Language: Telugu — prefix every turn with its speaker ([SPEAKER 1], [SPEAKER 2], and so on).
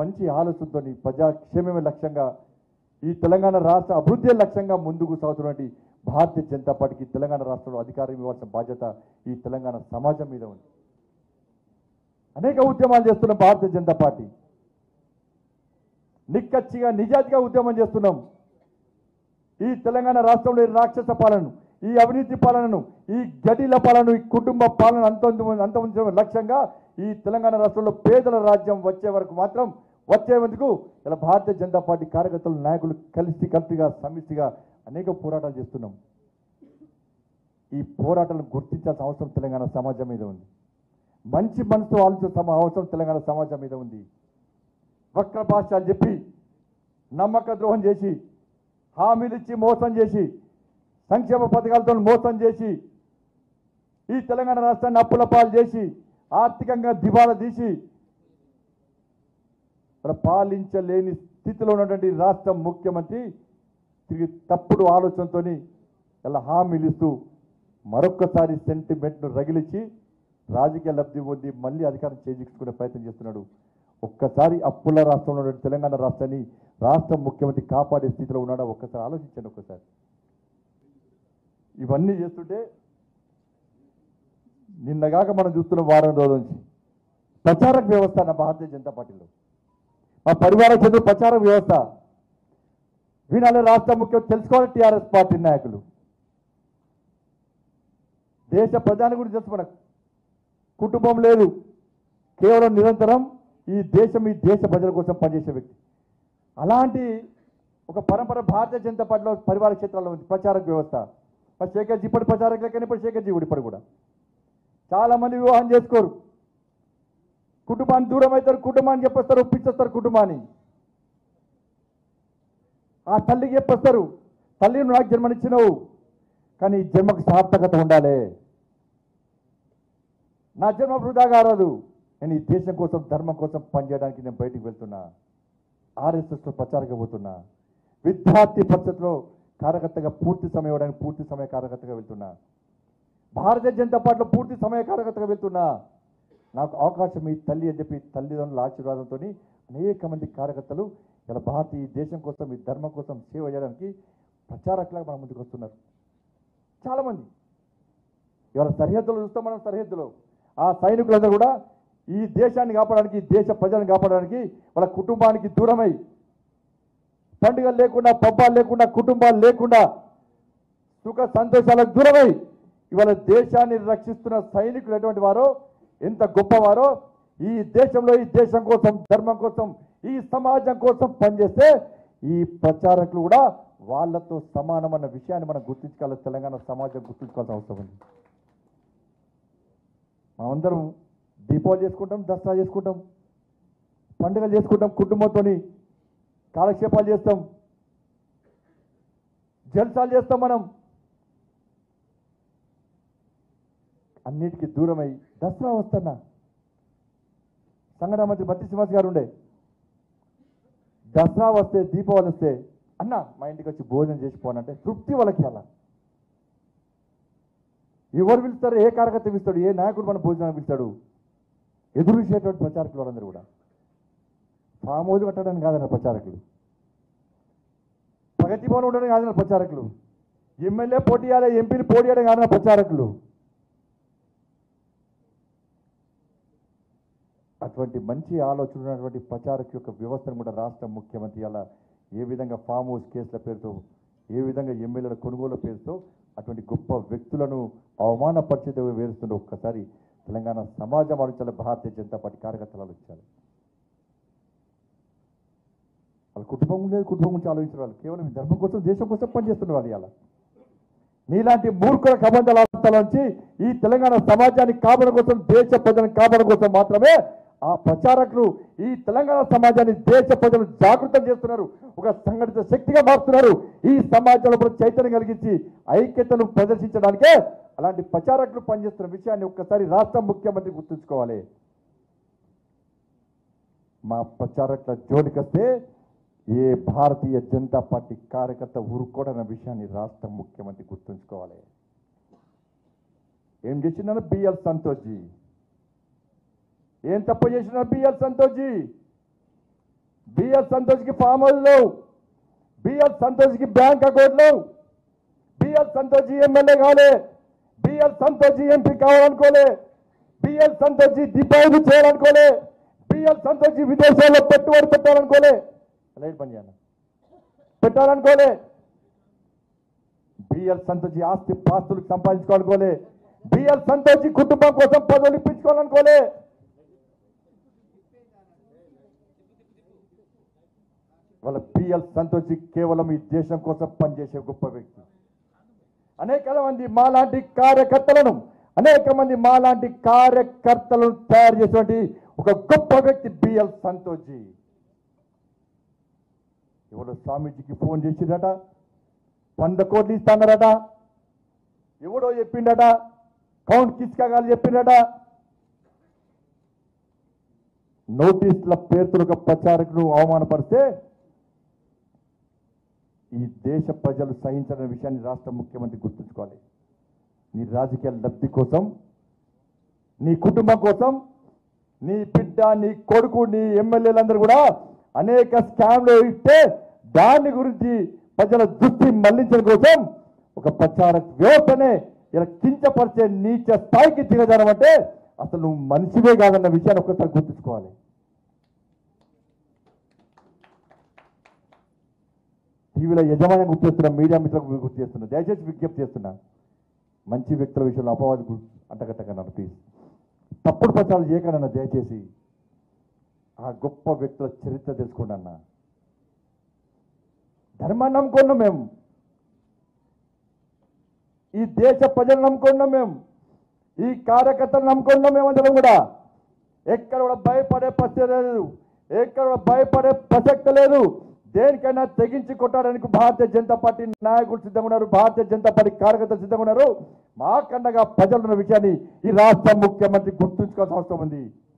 [SPEAKER 1] మంచి ఆలోచనతో ప్రజాక్షేమమే లక్ష్యంగా ఈ తెలంగాణ రాష్ట్ర అభివృద్ధి లక్ష్యంగా ముందుకు సాగుతున్నటువంటి భారతీయ జనతా పార్టీకి తెలంగాణ రాష్ట్రంలో అధికారం ఇవ్వాల్సిన బాధ్యత ఈ తెలంగాణ సమాజం మీద ఉంది అనేక ఉద్యమాలు చేస్తున్న భారతీయ జనతా పార్టీ నిక్కచ్చిగా నిజాతిగా ఉద్యమం చేస్తున్నాం ఈ తెలంగాణ రాష్ట్రంలో ఈ రాక్షస పాలనను ఈ అవినీతి పాలనను ఈ గడిల పాలనను ఈ కుటుంబ పాలన అంతం అంతమించడం లక్ష్యంగా ఈ తెలంగాణ రాష్ట్రంలో పేదల రాజ్యం వచ్చే వరకు మాత్రం వచ్చేందుకు ఇలా భారతీయ జనతా పార్టీ కార్యకర్తలు నాయకులు కలిసి కలిసిగా సమిష్టిగా అనేక పోరాటాలు చేస్తున్నాం ఈ పోరాటాలను గుర్తించాల్సిన అవసరం తెలంగాణ సమాజం మీద ఉంది మంచి మనసు ఆలోచించాల్సిన అవసరం తెలంగాణ సమాజం మీద ఉంది వక్ర భాష అని చెప్పి నమ్మక ద్రోహం చేసి హామీలు ఇచ్చి మోసం చేసి సంక్షేమ పథకాలతో మోసం చేసి ఈ తెలంగాణ రాష్ట్రాన్ని అప్పుల పాలు చేసి ఆర్థికంగా దివాలా తీసి మరి పాలించలేని స్థితిలో ఉన్నటువంటి రాష్ట్ర ముఖ్యమంత్రి తిరిగి తప్పుడు ఆలోచనతో ఇలా హామీలు ఇస్తూ మరొక్కసారి సెంటిమెంట్ను రగిలించి రాజకీయ లబ్ధి పొంది మళ్ళీ అధికారం చేజించుకునే ప్రయత్నం చేస్తున్నాడు ఒక్కసారి అప్పుల రాష్ట్రంలో ఉన్నటువంటి తెలంగాణ రాష్ట్రాన్ని రాష్ట్ర ముఖ్యమంత్రి కాపాడే స్థితిలో ఉన్నాడా ఒక్కసారి ఆలోచించండి ఒక్కసారి ఇవన్నీ చేస్తుంటే నిన్నగాక మనం చూస్తున్న వారం రోజుల నుంచి ప్రచారక వ్యవస్థ నా భారతీయ జనతా పార్టీలో మా పరివార చెందిన ప్రచార వ్యవస్థ వినాలి రాష్ట్ర ముఖ్యం తెలుసుకోవాలి టీఆర్ఎస్ పార్టీ నాయకులు దేశ ప్రధాని గురించి తెలుసు మనకు కుటుంబం లేదు కేవలం నిరంతరం ఈ దేశం ఈ దేశ ప్రజల కోసం పనిచేసే వ్యక్తి అలాంటి ఒక పరంపర భారతీయ జనతా పార్టీలో పరివార క్షేత్రాల్లో ఉంది ప్రచారక వ్యవస్థ మరి శేఖర్జీ ఇప్పటి ప్రచారక లెక్కనే ఇప్పుడు శేఖర్జీ కూడా ఇప్పుడు కూడా చాలా మంది వివాహం చేసుకోరు కుటుంబాన్ని దూరం అవుతారు కుటుంబాన్ని చెప్పేస్తారు ఒప్పించేస్తారు కుటుంబాన్ని ఆ తల్లికి చెప్పేస్తారు తల్లి నువ్వు నాకు జన్మనిచ్చినవు కానీ ఈ జన్మకు సార్థకత ఉండాలి నా జన్మ వృధా కారాదు నేను ఈ దేశం కోసం ధర్మం కోసం పనిచేయడానికి నేను బయటికి వెళ్తున్నా ఆర్ఎస్ఎస్లో ప్రచారంగా పోతున్నా విద్యార్థి పరిషత్లో కార్యకర్తగా పూర్తి సమయం ఇవ్వడానికి పూర్తి సమయ కార్యకర్తగా వెళ్తున్నా భారతీయ జనతా పార్టీలో పూర్తి సమయ కార్యకర్తగా వెళ్తున్నా నాకు అవకాశం ఈ తల్లి అని చెప్పి తల్లిదండ్రుల ఆశీర్వాదంతో అనేక మంది కార్యకర్తలు ఇలా భారతీయ దేశం కోసం ఈ ధర్మం కోసం సేవ చేయడానికి ప్రచారకులాగా మన ముందుకు వస్తున్నారు చాలామంది ఇవాళ సరిహద్దులు చూస్తాం మనం సరిహద్దులో ఆ సైనికులందరూ కూడా ఈ దేశాన్ని కాపాడడానికి ఈ దేశ ప్రజలను కాపాడడానికి వాళ్ళ కుటుంబానికి దూరమై పండుగలు లేకుండా పబ్బాలు లేకుండా కుటుంబాలు లేకుండా సుఖ సంతోషాలకు దూరమై ఇవాళ దేశాన్ని రక్షిస్తున్న సైనికులు ఎటువంటి వారో ఎంత గొప్పవారో ఈ దేశంలో ఈ దేశం కోసం ధర్మం కోసం ఈ సమాజం కోసం పనిచేస్తే ఈ ప్రచారకులు కూడా వాళ్ళతో సమానమన్న విషయాన్ని మనం గుర్తించుకోవాలి తెలంగాణ సమాజం గుర్తించుకోవాల్సిన అవసరం ఉంది మనమందరం దీపావళి చేసుకుంటాం దసరా చేసుకుంటాం పండుగలు చేసుకుంటాం కుటుంబంతో కాలక్షేపాలు చేస్తాం జల్సాలు చేస్తాం మనం అన్నిటికీ దూరమై దసరా వస్తున్నా సంఘటన మంత్రి బత్తి శ్రీనివాస్ గారు ఉండే దసరా వస్తే దీపావళి వస్తే అన్న మా ఇంటికి వచ్చి భోజనం చేసిపోనంటే తృప్తి వాళ్ళకి అలా ఎవరు పిలుస్తారు ఏ కార్యకర్త పిలుస్తాడు ఏ నాయకుడు మన భోజనాన్ని పిలుస్తాడు ఎదురు చూసేటువంటి ప్రచారకులు వాళ్ళందరూ కూడా ఫామ్ హౌస్ కట్టడానికి కాదన్న ప్రచారకులు ప్రగతి భవన్ ఉండడం కాదన్న ప్రచారకులు ఎమ్మెల్యే పోటీ చేయాలి ఎంపీని పోటీ చేయడం కాదన్న ప్రచారకులు అటువంటి మంచి ఆలోచన ఉన్నటువంటి ప్రచారక యొక్క వ్యవస్థను కూడా రాష్ట్ర ముఖ్యమంత్రి అలా ఏ విధంగా ఫామ్ హౌస్ కేసుల పేరుతో ఏ విధంగా ఎమ్మెల్యేల కొనుగోలు పేరుతో అటువంటి గొప్ప వ్యక్తులను అవమానపరిచేది వేరుస్తుండే ఒక్కసారి తెలంగాణ సమాజం ఆలోచించాలి భారతీయ జనతా పార్టీ కార్యకర్తలు ఆలోచించాలి వాళ్ళ కుటుంబం లేదు కుటుంబం గురించి ఆలోచించిన వాళ్ళు కేవలం ఈ ధర్మం కోసం దేశం కోసం పనిచేస్తున్న వాళ్ళు ఇలా నీలాంటి మూర్ఖుల కబంధల నుంచి ఈ తెలంగాణ సమాజాన్ని కాపాడడం కోసం దేశ ప్రజలను కాపాడడం కోసం మాత్రమే ఆ ప్రచారకులు ఈ తెలంగాణ సమాజాన్ని దేశ ప్రజలు జాగృతం చేస్తున్నారు ఒక సంఘటిత శక్తిగా మారుతున్నారు ఈ సమాజంలో కూడా చైతన్యం కలిగించి ఐక్యతను ప్రదర్శించడానికే అలాంటి ప్రచారకులు పనిచేస్తున్న విషయాన్ని ఒక్కసారి రాష్ట్ర ముఖ్యమంత్రి గుర్తుంచుకోవాలి మా ప్రచారకుల జోలికొస్తే ఏ భారతీయ జనతా పార్టీ కార్యకర్త ఊరుకోడన్న విషయాన్ని రాష్ట్ర ముఖ్యమంత్రి గుర్తుంచుకోవాలి ఏం చేసినారు బిఎల్ సంతోష్జీ ఏం తప్పు చేసినారు బిఎల్ సంతోష్జీ బిఎస్ సంతోష్కి ఫామ్ హౌస్ లేవు బిఎస్ సంతోష్కి బ్యాంక్ అకౌంట్ లేవు బిఎస్ సంతోష్ ఎమ్మెల్యే కాలే బిఎస్ సంతోష్ ఎంపీ కావాలనుకోలే బిఎస్ సంతోష్ డిపాజిట్ చేయాలనుకోలే బిఎస్ సంతోష్ విదేశాల్లో పెట్టుబడి పెట్టాలనుకోలే లైట్ పని చేయాలి పెట్టాలనుకోలే బిఎల్ సంతోషి ఆస్తి పాస్తులు సంపాదించుకోవాలనుకోలే బిఎల్ సంతోషి కుటుంబం కోసం పదవులు ఇప్పించుకోవాలనుకోలే వాళ్ళ బిఎల్ సంతోషి కేవలం ఈ దేశం కోసం పనిచేసే గొప్ప వ్యక్తి అనేక మంది మాలాంటి కార్యకర్తలను అనేక మంది మాలాంటి కార్యకర్తలను తయారు చేసేటువంటి ఒక గొప్ప వ్యక్తి బిఎల్ సంతోషి ఎవరో స్వామీజీకి ఫోన్ చేసిందట వంద కోట్లు ఇస్తానరట ఎవడో చెప్పిండట కౌంట్ కిస్కాగాలు చెప్పిండట నోటీసుల పేరుతో ఒక ప్రచారకును అవమానపరిస్తే ఈ దేశ ప్రజలు సహించిన విషయాన్ని రాష్ట్ర ముఖ్యమంత్రి గుర్తుంచుకోవాలి నీ రాజకీయ లబ్ధి కోసం నీ కుటుంబం కోసం నీ బిడ్డ నీ కొడుకు నీ ఎమ్మెల్యేలందరూ కూడా అనేక స్కామ్లు ఇస్తే దాని గురించి ప్రజల దృష్టి మళ్లించడం కోసం ఒక ప్రచార వ్యవస్థనే ఇలా కించపరిచే నీచ స్థాయికి దిగజారం అంటే అసలు నువ్వు మనిషివే కాదన్న విషయాన్ని ఒక్కసారి గుర్తుంచుకోవాలి టీవీలో యజమాని గుర్తు చేస్తున్నా మీడియా మిత్రులకు గుర్తు చేస్తున్నా దయచేసి విజ్ఞప్తి చేస్తున్నా మంచి వ్యక్తుల విషయంలో అపవాది గు- అంటగట్టకన్నాను ప్లీజ్ తప్పుడు ప్రచారాలు చేయకనన్నా దయచేసి ఆ గొప్ప వ్యక్తుల చరిత్ర తెలుసుకోండి అన్న ధర్మాన్ని నమ్ముకున్నాం మేము ఈ దేశ ప్రజలు నమ్ముకున్నాం మేము ఈ కార్యకర్తలు నమ్ముకున్నాం మేమందరం కూడా ఎక్కడ కూడా భయపడే ప్రశ్న లేదు ఎక్కడ కూడా భయపడే ప్రసక్తి లేదు దేనికైనా తెగించి కొట్టడానికి భారతీయ జనతా పార్టీ నాయకులు సిద్ధంగా ఉన్నారు భారతీయ జనతా పార్టీ కార్యకర్తలు సిద్ధంగా ఉన్నారు మా కండగా ప్రజలున్న విషయాన్ని ఈ రాష్ట్ర ముఖ్యమంత్రి గుర్తుంచుకోవాల్సిన అవసరం ఉంది